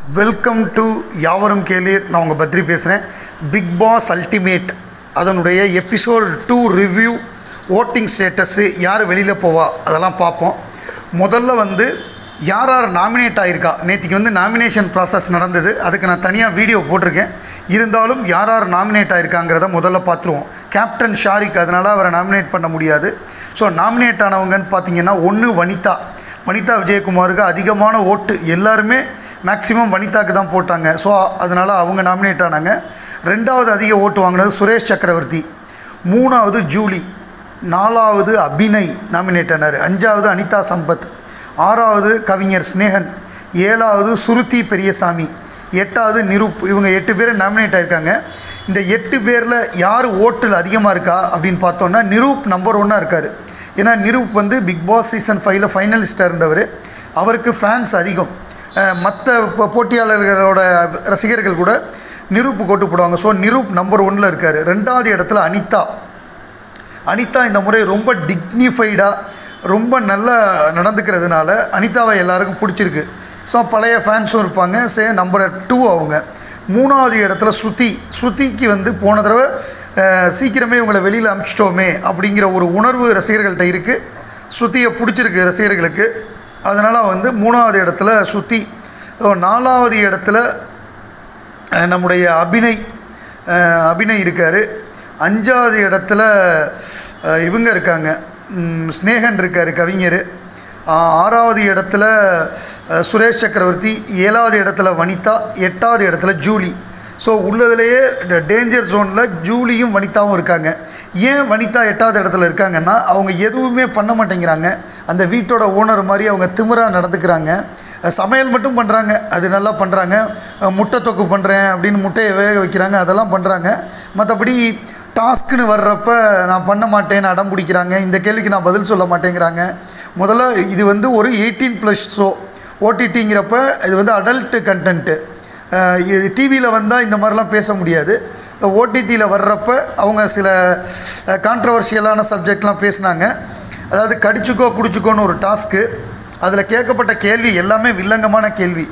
welcome to யாவரும் கேளீர் நான் உங்கள் பத்ரி பேசுகிறேன் பிக் பாஸ் அல்டிமேட் அதனுடைய episode two review voting status யார் வெளியில் போவா அதெல்லாம் பார்ப்போம் முதல்ல வந்து யார் யார் நாமினேட் ஆகிருக்கா நேற்றுக்கு வந்து நாமினேஷன் ப்ராசஸ் நடந்தது அதுக்கு நான் தனியாக வீடியோ போட்டிருக்கேன் இருந்தாலும் யார் யார் நாமினேட் ஆகிருக்காங்கிறத முதல்ல பார்த்துருவோம் கேப்டன் ஷாரிக் அதனால் அவரை நாமினேட் பண்ண முடியாது ஸோ நாமினேட் ஆனவங்கன்னு பார்த்தீங்கன்னா ஒன்று வனிதா வனிதா விஜயகுமாருக்கு அதிகமான ஓட்டு எல்லாருமே மேக்ஸிமம் வனிதாக்கு தான் போட்டாங்க ஸோ அதனால் அவங்க நாமினேட் ஆனாங்க ரெண்டாவது அதிக ஓட்டு வாங்கினது சுரேஷ் சக்கரவர்த்தி மூணாவது ஜூலி நாலாவது அபிநய் நாமினேட் ஆனார் அஞ்சாவது அனிதா சம்பத் ஆறாவது கவிஞர் ஸ்னேகன் ஏழாவது சுருதி பெரியசாமி எட்டாவது நிரூப் இவங்க எட்டு பேர் நாமினேட் ஆயிருக்காங்க இந்த எட்டு பேரில் யார் ஓட்டில் அதிகமாக இருக்கா அப்படின்னு பார்த்தோன்னா நிரூப் நம்பர் ஒன்னாக இருக்கார் ஏன்னா நிரூப் வந்து பிக் பாஸ் சீசன் ஃபைவ்ல ஃபைனலிஸ்ட்டாக இருந்தவர் அவருக்கு ஃபேன்ஸ் அதிகம் மற்ற போட்டியாளர்களோட ரசிகர்கள் கூட நிரூப் கோட்டு போடுவாங்க ஸோ நிரூப் நம்பர் ஒன்னில் இருக்கார் ரெண்டாவது இடத்துல அனிதா அனிதா இந்த முறை ரொம்ப டிக்னிஃபைடாக ரொம்ப நல்லா நடந்துக்கிறதுனால அனிதாவை எல்லாருக்கும் பிடிச்சிருக்கு ஸோ பழைய ஃபேன்ஸும் இருப்பாங்க சே நம்பர் டூ அவங்க மூணாவது இடத்துல ஸ்ருதி ஸ்ருதிக்கு வந்து போன தடவை அஹ், சீக்கிரமே இவங்களை வெளியில் அனுப்பிச்சிட்டோமே அப்படிங்கிற ஒரு உணர்வு ரசிகர்கள்ட்ட இருக்குது ஸ்ருதியை பிடிச்சிருக்கு ரசிகர்களுக்கு அதனால் வந்து மூணாவது இடத்துல ஸ்ருதி ஸோ நாலாவது இடத்துல அஹ், நம்முடைய அபிநய் அஹ், அபிநய் இருக்கார் அஞ்சாவது இடத்துல அஹ், இவங்க இருக்காங்க ம், ஸ்னேகன் இருக்கார் கவிஞர் ஆ- ஆறாவது இடத்துல அஹ், சுரேஷ் சக்கரவர்த்தி ஏழாவது இடத்துல வனிதா எட்டாவது இடத்துல ஜூலி ஸோ உள்ளதுலேயே டேஞ்சர் ஜோனில் ஜூலியும் வனிதாவும் இருக்காங்க ஏன் வனிதா எட்டாவது இடத்துல இருக்காங்கன்னா அவங்க எதுவுமே பண்ண மாட்டேங்கிறாங்க அந்த வீட்டோட ஓனர் மாதிரி அவங்க திமிராக நடந்துக்கிறாங்க சமையல் மட்டும் பண்ணுறாங்க அது நல்லா பண்ணுறாங்க முட்டை தொக்கு பண்ணுறேன் அப்படின்னு முட்டையை வேக வைக்கிறாங்க அதெல்லாம் பண்ணுறாங்க மற்றபடி டாஸ்க்குன்னு வர்றப்ப நான் பண்ண மாட்டேன்னு அடம் பிடிக்கிறாங்க இந்த கேள்விக்கு நான் பதில் சொல்ல மாட்டேங்கிறாங்க முதல்ல இது வந்து ஒரு எயிட்டீன் ப்ளஸ் ஷோ ஓடிடிங்கிறப்ப இது வந்து அடல்ட்டு கண்டென்ட்டு இது டிவியில் வந்தால் இந்த மாதிரிலாம் பேச முடியாது ஓடிடியில் வர்றப்ப அவங்க சில கான்ட்ரவர்ஷியலான சப்ஜெக்ட்லாம் பேசினாங்க அதாவது கடிச்சுக்கோ குடிச்சுக்கோன்னு ஒரு டாஸ்க்கு அதில் கேட்கப்பட்ட கேள்வி எல்லாமே வில்லங்கமான கேள்வி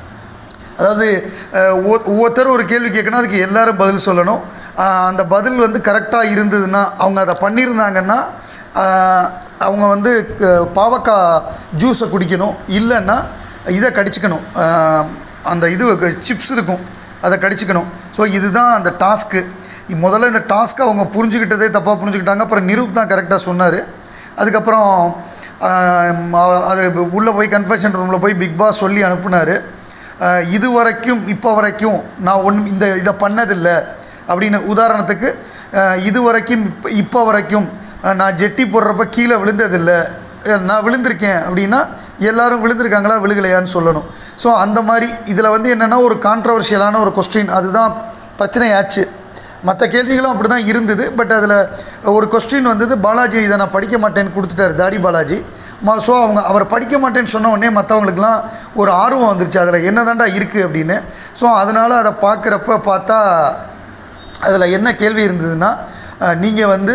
அதாவது அஹ், ஒவ்வொ- ஒவ்வொருத்தரும் ஒரு கேள்வி கேட்கணும் அதுக்கு எல்லாரும் பதில் சொல்லணும் அஹ், அந்த பதில் வந்து கரெக்டாக இருந்ததுன்னா அவங்க அதை பண்ணியிருந்தாங்கன்னா அஹ், அவங்க வந்து க- பாவக்காய் ஜூஸை குடிக்கணும் இல்லைன்னா இதை கடிச்சுக்கணும் அஹ், அந்த இது சிப்ஸ் இருக்கும் அதை கடிச்சுக்கணும் ஸோ இதுதான் அந்த டாஸ்க்கு முதல்ல இந்த டாஸ்க்கை அவங்க புரிஞ்சுக்கிட்டதே தப்பாக புரிஞ்சுக்கிட்டாங்க அப்புறம் நிரூப் தான் கரெக்டாக சொன்னார் அதுக்கப்புறம் ஆம், அவ- அது உள்ளே போய் கன்ஃபெஷன் ரூமில் போய் பிக் பாஸ் சொல்லி அனுப்புனார் அஹ், இது வரைக்கும் இப்போ வரைக்கும் நான் ஒன் இந்த இதை பண்ணதில்லை அப்படின்னு உதாரணத்துக்கு அஹ், இது வரைக்கும் இப்போ இப்போ வரைக்கும் அஹ், நான் ஜெட்டி போடுறப்ப கீழே விழுந்ததில்லை அஹ், நான் விழுந்திருக்கேன் அப்படின்னா எல்லாரும் விழுந்திருக்காங்களா விழுகலையான்னு சொல்லணும் ஸோ அந்த மாதிரி இதில் வந்து என்னென்னா ஒரு கான்ட்ரவர்ஷியலான ஒரு கொஸ்டின் அதுதான் பிரச்சனையாச்சு மற்ற கேள்விகளும் அப்படி தான் இருந்தது பட் அதில் ஒரு கொஸ்டின் வந்தது பாலாஜி இதை நான் படிக்க மாட்டேன்னு கொடுத்துட்டாரு தாடி பாலாஜி ஸோ அவங்க அவர் படிக்க மாட்டேன்னு சொன்ன உடனே மற்றவங்களுக்குலாம் ஒரு ஆர்வம் வந்துருச்சு அதில் என்ன தாண்டா இருக்குது அப்படின்னு ஸோ அதனால் அதை பார்க்குறப்ப பார்த்தா அதில் என்ன கேள்வி இருந்ததுன்னா நீங்கள் வந்து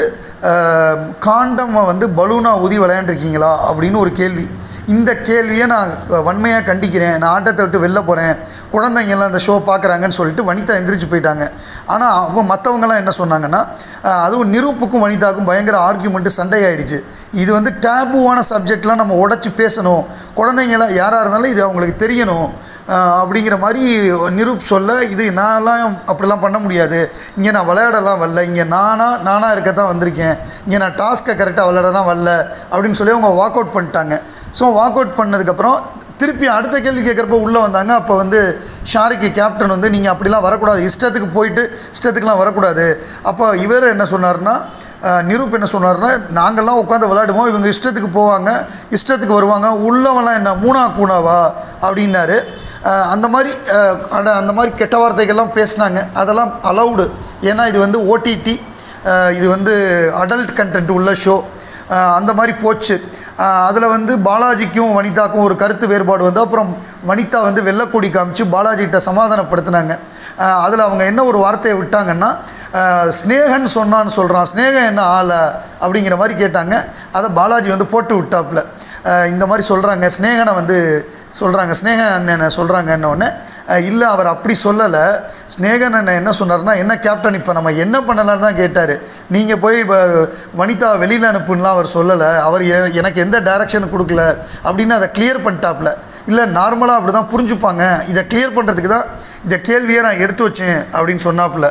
காண்டமை வந்து பலூனாக ஊதி விளையாண்டுருக்கீங்களா அப்படின்னு ஒரு கேள்வி இந்த கேள்வியை நான் வன்மையாக கண்டிக்கிறேன் நான் ஆட்டத்தை விட்டு வெளில போகிறேன் குழந்தைங்கள்லாம் இந்த ஷோ பார்க்குறாங்கன்னு சொல்லிட்டு வனிதா எந்திரிச்சு போயிட்டாங்க ஆனால் அவன் மற்றவங்கலாம் என்ன சொன்னாங்கன்னா அஹ், அதுவும் நிரூப்புக்கும் வனிதாவுக்கும் பயங்கர ஆர்கியூமெண்ட்டு சண்டையாயிடுச்சு இது வந்து டேபுவான சப்ஜெக்ட்லாம் நம்ம உடச்சி பேசணும் குழந்தைங்களாம் யாராக இருந்தாலும் இது அவங்களுக்கு தெரியணும் ஆஹ் அப்படிங்கிற மாதிரி நிரூப் சொல்ல இது நான்லாம் அப்படிலாம் பண்ண முடியாது இங்கே நான் விளையாடலாம் வரல இங்கே நானாக நானாக இருக்க தான் வந்திருக்கேன் இங்கே நான் டாஸ்க்கை கரெக்டாக விளையாட தான் வரல அப்படின்னு சொல்லி அவங்க வாக் அவுட் பண்ணிட்டாங்க ஸோ வாக் அவுட் பண்ணதுக்கப்புறம் திருப்பி அடுத்த கேள்வி கேட்குறப்ப உள்ளே வந்தாங்க அப்போ வந்து ஷாரிக்கு கேப்டன் வந்து நீங்கள் அப்படிலாம் வரக்கூடாது இஷ்டத்துக்கு போயிட்டு இஷ்டத்துக்குலாம் வரக்கூடாது அப்போ இவர் என்ன சொன்னார்னா அஹ், நிரூப் என்ன சொன்னார்னா நாங்கள்லாம் உட்காந்து விளையாடுவோம் இவங்க இஷ்டத்துக்கு போவாங்க இஷ்டத்துக்கு வருவாங்க உள்ளவன்லாம் என்ன மூணா கூணாவா அப்படின்னாரு அஹ், அந்த மாதிரி அஹ், அட- அந்த மாதிரி கெட்ட வார்த்தைகள்லாம் பேசினாங்க அதெல்லாம் அலௌடு ஏன்னா இது வந்து ஓடிடி இது வந்து அடல்ட் கண்டென்ட் உள்ள ஷோ அந்த மாதிரி போச்சு அதில் வந்து பாலாஜிக்கும் வனிதாக்கும் ஒரு கருத்து வேறுபாடு வந்து அப்புறம் வனிதா வந்து வெள்ளக்கொடி காமிச்சு பாலாஜிகிட்ட சமாதானப்படுத்தினாங்க அதில் அவங்க என்ன ஒரு வார்த்தையை விட்டாங்கன்னா அஹ், ஸ்னேகன் சொன்னான்னு சொல்கிறான் ஸ்னேகன் என்ன ஆளை அப்படிங்கிற மாதிரி கேட்டாங்க அதை பாலாஜி வந்து போட்டு விட்டாப்புல அஹ், இந்த மாதிரி சொல்கிறாங்க ஸ்னேகனை வந்து சொல்கிறாங்க ஸ்னேக அண்ணனை சொல்கிறாங்கன்ன உடனே இல்லை அவர் அப்படி சொல்லலை ஸ்னேகன் அண்ணன் என்ன சொன்னார்னா என்ன கேப்டன் இப்போ நம்ம என்ன பண்ணலாம்னு தான் கேட்டார் நீங்கள் போய் இப்போ வனிதா வெளியில் அனுப்புலாம் அவர் சொல்லலை அவர் எ- எனக்கு எந்த டைரக்ஷன் கொடுக்கல அப்படின்னு அதை கிளியர் பண்ணிட்டாப்ல இல்லை நார்மலாக அப்படி தான் புரிஞ்சுப்பாங்க இதை கிளியர் பண்ணுறதுக்கு தான் இந்த கேள்வியை நான் எடுத்து வச்சேன் அப்படின்னு சொன்னாப்புல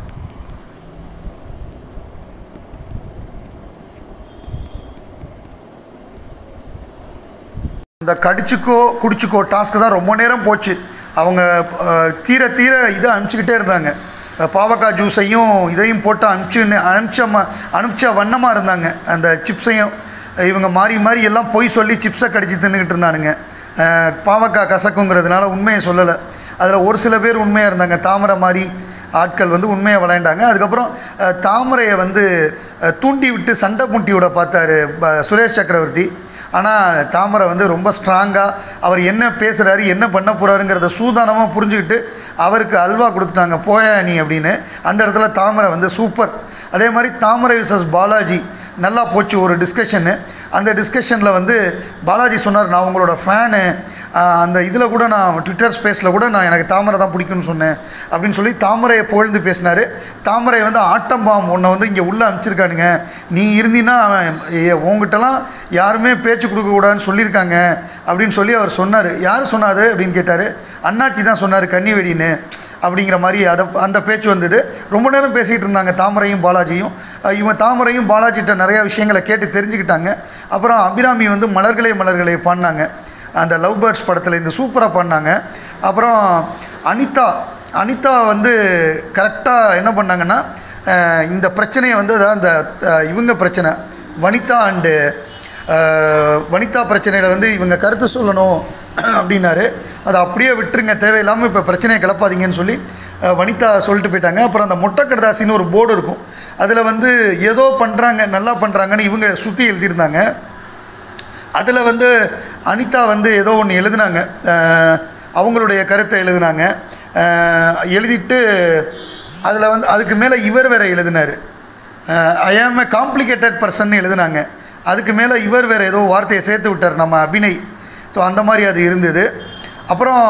இந்த கடிச்சுக்கோ குடிச்சுக்கோ டாஸ்க்கு தான் ரொம்ப நேரம் போச்சு அவங்க அஹ், தீர தீர இதை அனுப்பிச்சிக்கிட்டே இருந்தாங்க அஹ், பாவக்காய் ஜூஸையும் இதையும் போட்டு அனுப்பிச்சு அனுப்பிச்ச ம அனுப்பிச்ச வண்ணமாக இருந்தாங்க அந்த சிப்ஸையும் இவங்க மாறி மாறி எல்லாம் பொய் சொல்லி சிப்ஸை கடிச்சு தின்னுக்கிட்டு இருந்தானுங்க அஹ், பாவக்காய் கசக்குங்கிறதுனால உண்மையை சொல்லலை அதில் ஒரு சில பேர் உண்மையாக இருந்தாங்க தாமரை மாதிரி ஆட்கள் வந்து உண்மையை விளையாண்டாங்க அதுக்கப்புறம் அஹ், தாமரையை வந்து அஹ், தூண்டி விட்டு சண்டை முட்டியோட பார்த்தாரு ப- சுரேஷ் சக்கரவர்த்தி ஆனால் தாமரை வந்து ரொம்ப ஸ்ட்ராங்காக அவர் என்ன பேசுகிறாரு என்ன பண்ண போகிறாருங்கிறத சூதானமாக புரிஞ்சுக்கிட்டு அவருக்கு அல்வா கொடுத்துட்டாங்க போயா நீ அப்படின்னு அந்த இடத்துல தாமரை வந்து சூப்பர் அதே மாதிரி தாமரை விசஸ் பாலாஜி நல்லா போச்சு ஒரு டிஸ்கஷனு அந்த டிஸ்கஷனில் வந்து பாலாஜி சொன்னார் நான் உங்களோட ஃபேனு அந்த இதில் கூட நான் ட்விட்டர் ஸ்பேஸில் கூட நான் எனக்கு தாமரை தான் பிடிக்கும்னு சொன்னேன் அப்படின்னு சொல்லி தாமரையை புகழ்ந்து பேசினார் தாமரை வந்து ஆட்டம்பாம் உன்னை வந்து இங்கே உள்ளே அனுப்பிச்சிருக்கானுங்க நீ இருந்தீன்னா அவன் ஏ- உன்கிட்டலாம் யாருமே பேச்சு கொடுக்கக்கூடாதுன்னு சொல்லியிருக்காங்க அப்படின்னு சொல்லி அவர் சொன்னார் யார் சொன்னாது அப்படின்னு கேட்டார் அண்ணாச்சி தான் சொன்னார் கன்னிவெடின்னு அப்படிங்கிற மாதிரி அதை அந்த பேச்சு வந்தது ரொம்ப நேரம் பேசிகிட்டு இருந்தாங்க தாமரையும் பாலாஜியும் அஹ் இவன் தாமரையும் பாலாஜிட்ட நிறையா விஷயங்களை கேட்டு தெரிஞ்சுக்கிட்டாங்க அப்புறம் அபிராமி வந்து மலர்களே மலர்களே பாடினாங்க அந்த லவ் பேர்ட்ஸ் படத்தில் இந்த சூப்பராக பண்ணாங்க அப்புறம் அனிதா அனிதா வந்து கரெக்டாக என்ன பண்ணாங்கன்னா அஹ் இந்த பிரச்சனையை வந்து அதான் இந்த அஹ் இவங்க பிரச்சனை வனிதா அண்டு வனிதா பிரச்சனையில் வந்து இவங்க கருத்து சொல்லணும் அப்படின்னாரு அதை அப்படியே விட்டுருங்க தேவையில்லாமல் இப்போ பிரச்சனையை கிளப்பாதீங்கன்னு சொல்லி அஹ் வனிதா சொல்லிட்டு போயிட்டாங்க அப்புறம் அந்த முட்டைக்கடதாசின்னு ஒரு போர்டு இருக்கும் அதில் வந்து ஏதோ பண்ணுறாங்க நல்லா பண்ணுறாங்கன்னு இவங்க சுற்றி எழுதியிருந்தாங்க அதில் வந்து அனிதா வந்து ஏதோ ஒன்று எழுதுனாங்க அஹ் அவங்களுடைய கருத்தை எழுதுனாங்க அஹ் எழுதிட்டு அதில் வந்து அதுக்கு மேலே இவர் வேற எழுதினார் ஐ ஆம் ஏ காம்ப்ளிகேட்டட் பர்சன் எழுதுனாங்க அதுக்கு மேலே இவர் வேறு ஏதோ வார்த்தையை சேர்த்து விட்டார் நம்ம அபிநய் ஸோ அந்த மாதிரி அது இருந்தது அப்புறம்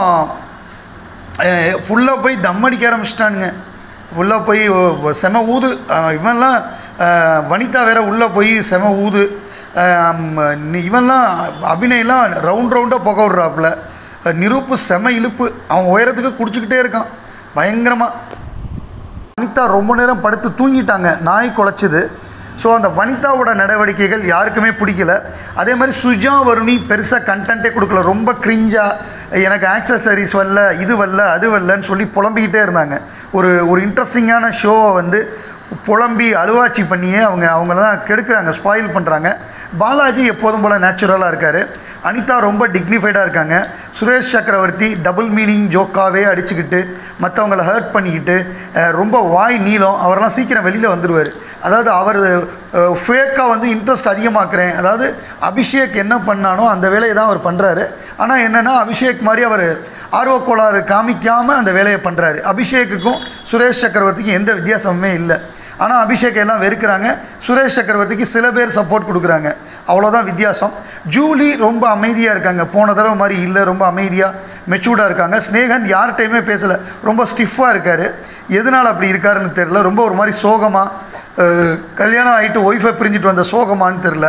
ஃபுல்லாக போய் தம் அடிக்க ஆரம்பிச்சிட்டானுங்க ஃபுல்லாக போய் ஒ- ஒ- செம ஊது அஹ் இவன்லாம் அஹ் வனிதா வேற உள்ளே போய் செம ஊது அஹ் ம- நி- இவன்லாம் அபிநயெல்லாம் ரவுண்ட் ரவுண்டாக புக விட்றாப்புல நிரூப்பு செம இழுப்பு அவன் உயரத்துக்கு குடிச்சிக்கிட்டே இருக்கான் பயங்கரமாக வனிதா ரொம்ப நேரம் படுத்து தூங்கிட்டாங்க நாய் குலைச்சிது ஸோ அந்த வனிதாவோட நடவடிக்கைகள் யாருக்குமே பிடிக்கல அதே மாதிரி சுஜா வருணி பெருசாக கண்டென்ட்டே கொடுக்கல ரொம்ப கிரிஞ்சாக எனக்கு ஆக்சசரிஸ் வரல இது வரல அது வரலன்னு சொல்லி புலம்பிக்கிட்டே இருந்தாங்க ஒரு ஒரு இன்ட்ரெஸ்டிங்கான ஷோவை வந்து புலம்பி அழுவாச்சி பண்ணியே அவங்க அவங்கள தான் கெடுக்குறாங்க ஸ்பாயில் பண்ணுறாங்க பாலாஜி எப்போதும் போல் நேச்சுரலாக இருக்கார் அனிதா ரொம்ப டிக்னிஃபைடாக இருக்காங்க சுரேஷ் சக்கரவர்த்தி டபுள் மீனிங் ஜோக்காவே அடிச்சுக்கிட்டு மற்றவங்கள ஹர்ட் பண்ணிக்கிட்டு அஹ், ரொம்ப வாய் நீளம் அவரெல்லாம் சீக்கிரம் வெளியில் வந்துடுவார் அதாவது அவர் ஃபேக்காக வந்து இன்ட்ரெஸ்ட் அதிகமாக்குறேன் அதாவது அபிஷேக் என்ன பண்ணானோ அந்த வேலையை தான் அவர் பண்ணுறாரு ஆனால் என்னென்னா அபிஷேக் மாதிரி அவர் ஆர்வக்கோளாறு காமிக்காமல் அந்த வேலையை பண்ணுறாரு அபிஷேக்குக்கும் சுரேஷ் சக்கரவர்த்திக்கும் எந்த வித்தியாசமுமே இல்லை ஆனால் அபிஷேக் எல்லாம் வெறுக்கிறாங்க சுரேஷ் சக்கரவர்த்திக்கு சில பேர் சப்போர்ட் கொடுக்குறாங்க அவ்வளோதான் வித்தியாசம் ஜூலி ரொம்ப அமைதியாக இருக்காங்க போன தடவை மாதிரி இல்லை ரொம்ப அமைதியாக மெச்சூர்டாக இருக்காங்க ஸ்னேகன் யார்கிட்டையுமே பேசலை ரொம்ப ஸ்டிஃபாக இருக்கார் எதனால் அப்படி இருக்காருன்னு தெரில ரொம்ப ஒரு மாதிரி சோகமாக கல்யாணம் ஆகிட்டு ஒய்ஃபை பிரிஞ்சுட்டு வந்த சோகமான்னு தெரில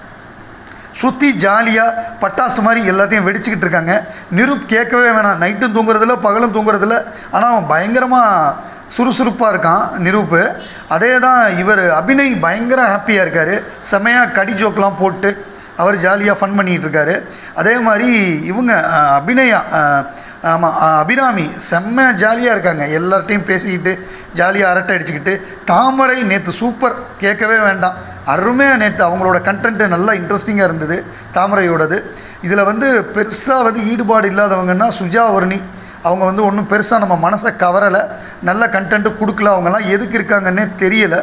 சுற்றி ஜாலியாக பட்டாசு மாதிரி எல்லாத்தையும் வெடிச்சுக்கிட்டு இருக்காங்க நிருப் கேட்கவே வேணாம் நைட்டும் தூங்குறதில்ல பகலும் தூங்குறதில்ல ஆனால் அவன் பயங்கரமாக சுறுசுறுப்பாக இருக்கான் நிரூப்பு அதே தான் இவர் அபிநய் பயங்கர ஹாப்பியாக இருக்கார் செமையாக கடி ஜோக்கெலாம் போட்டு அவர் ஜாலியாக ஃபன் பண்ணிகிட்டு இருக்காரு அதே மாதிரி இவங்க அஹ், அபிநயா ஆமாம் அபிராமி செம்ம ஜாலியாக இருக்காங்க எல்லார்ட்டையும் பேசிக்கிட்டு ஜாலியாக அரட்டை அடிச்சுக்கிட்டு தாமரை நேற்று சூப்பர் கேட்கவே வேண்டாம் அருமையாக நேற்று அவங்களோட கண்டென்ட்டு நல்லா இன்ட்ரெஸ்டிங்காக இருந்தது தாமரையோடது இதில் வந்து பெருசாக வந்து ஈடுபாடு இல்லாதவங்கன்னா சுஜா வர்ணி அவங்க வந்து ஒன்றும் பெருசாக நம்ம மனசை கவரலை நல்ல கண்டென்ட்டு கொடுக்கல அவங்கெல்லாம் எதுக்கு இருக்காங்கன்னே தெரியலை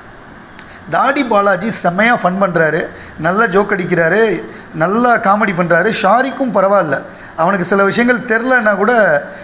தாடி பாலாஜி செம்மையாக ஃபன் பண்ணுறாரு நல்லா ஜோக் அடிக்கிறாரு நல்லா காமெடி பண்ணுறாரு ஷாரிக்கும் பரவாயில்ல அவனுக்கு சில விஷயங்கள் தெரிலன்னா கூட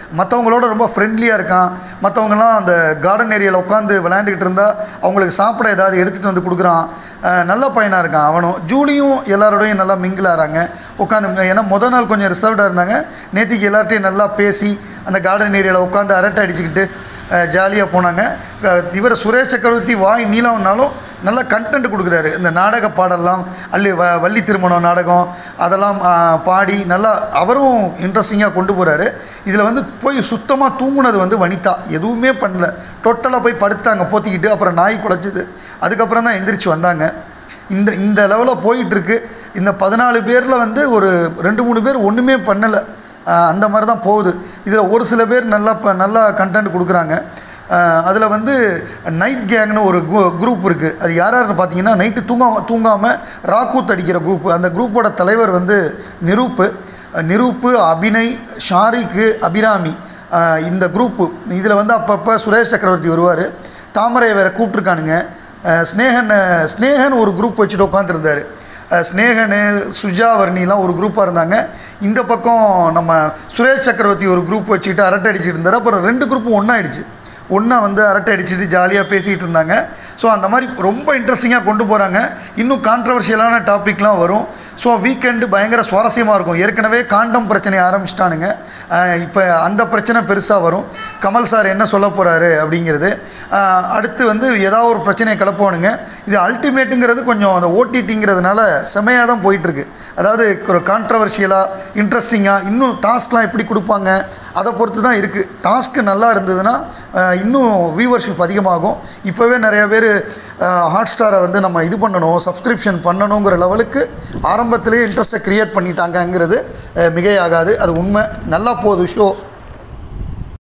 மற்றவங்களோட ரொம்ப ஃப்ரெண்ட்லியாக இருக்கான் மற்றவங்கலாம் அந்த கார்டன் ஏரியாவில் உட்காந்து விளையாண்டுக்கிட்டு இருந்தால் அவங்களுக்கு சாப்பிட ஏதாவது எடுத்துகிட்டு வந்து கொடுக்குறான் அஹ் நல்ல பையனாக இருக்கான் அவனும் ஜூலியும் எல்லாரோடையும் நல்லா மிங்கிள் ஆகிறாங்க உட்காந்து ஏன்னா முத நாள் கொஞ்சம் ரிசர்வ்டாக இருந்தாங்க நேத்திக்கு எல்லார்ட்டையும் நல்லா பேசி அந்த கார்டன் ஏரியாவில் உட்காந்து அரட்டை அடிச்சுக்கிட்டு ஜாலியாக போனாங்க அஹ் இவர் சுரேஷ் சக்கரவர்த்தி வாய் நீளம்னாலும் நல்ல கண்டென்ட் கொடுக்குறாரு இந்த நாடக பாடலாம் அல்லி வ வள்ளி திருமணம் நாடகம் அதெல்லாம் அஹ், பாடி நல்லா அவரும் இன்ட்ரெஸ்டிங்காக கொண்டு போகிறாரு இதில் வந்து போய் சுத்தமாக தூங்குனது வந்து வனிதா எதுவுமே பண்ணல டோட்டலாக போய் படுத்தாங்க போத்திக்கிட்டு அப்புறம் நாய் குலைச்சிது அதுக்கப்புறம் தான் எந்திரிச்சு வந்தாங்க இந்த இந்த லெவலில் போயிட்டுருக்கு இந்த பதினாலு பேரில் வந்து ஒரு ரெண்டு மூணு பேர் ஒன்றுமே பண்ணலை அந்த மாதிரி தான் போகுது இதில் ஒரு சில பேர் நல்லா ப நல்லா கண்டென்ட் கொடுக்குறாங்க அதில் வந்து நைட் கேங்னு ஒரு குரூப் இருக்குது அது யார் யாருன்னு பார்த்தீங்கன்னா நைட்டு தூங்காம தூங்காமல் ராக்கூத் அடிக்கிற குரூப் அந்த குரூப்போட தலைவர் வந்து நிரூப்பு நிரூப்பு அபிநய் ஷாரிக்கு அபிராமி அஹ் இந்த குரூப்பு இதில் வந்து அப்பப்போ சுரேஷ் சக்கரவர்த்தி வருவார் தாமரையை வேறு கூப்பிட்ருக்கானுங்க அஹ் ஸ்னேகன் அஹ் ஸ்னேகன் ஒரு குரூப் வச்சுட்டு உட்காந்துருந்தார் ஸ்னேகனு சுஜாவர்ணிலாம் ஒரு குரூப்பாக இருந்தாங்க இந்த பக்கம் நம்ம சுரேஷ் சக்கரவர்த்தி ஒரு குரூப் வச்சுக்கிட்டு அரட்டை அடிச்சிட்டு இருந்தார் அப்புறம் ரெண்டு குரூப்பும் ஒன்றாயிடுச்சு ஒன்றா வந்து அரட்டை அடிச்சுட்டு ஜாலியாக பேசிகிட்டு இருந்தாங்க ஸோ அந்த மாதிரி ரொம்ப இன்ட்ரெஸ்டிங்காக கொண்டு போகிறாங்க இன்னும் கான்ட்ரவர்ஷியலான டாபிக்லாம் வரும் ஸோ வீக்கெண்டு பயங்கர சுவாரஸ்யமாக இருக்கும் ஏற்கனவே காண்டம் பிரச்சனையை ஆரம்பிச்சிட்டானுங்க இப்போ அந்த பிரச்சனை பெருசாக வரும் கமல் சார் என்ன சொல்ல போகிறாரு அப்படிங்கிறது ஆஹ் அடுத்து வந்து ஏதாவது ஒரு பிரச்சனையை கிளப்புவானுங்க இது அல்டிமேட்டுங்கிறது கொஞ்சம் அந்த ஓடிடிங்கிறதுனால செமையாக தான் போயிட்டுருக்கு அதாவது ஒரு கான்ட்ரவர்ஷியலாக இன்ட்ரெஸ்டிங்காக இன்னும் டாஸ்க்லாம் எப்படி கொடுப்பாங்க அதை பொறுத்து தான் இருக்குது டாஸ்க்கு நல்லா இருந்ததுன்னா ஆஹ் இன்னும் வியூவர்ஷிப் அதிகமாகும் இப்போவே நிறைய பேர் ஹாட் ஸ்டாரை வந்து நம்ம இது பண்ணணும் சப்ஸ்கிரிப்ஷன் பண்ணணுங்கிற லெவலுக்கு ஆரம்பத்திலேயே இன்ட்ரெஸ்ட்டை க்ரியேட் பண்ணிட்டாங்கங்கிறது அஹ் மிகையாகாது அது உண்மை நல்லா போகுது ஷோ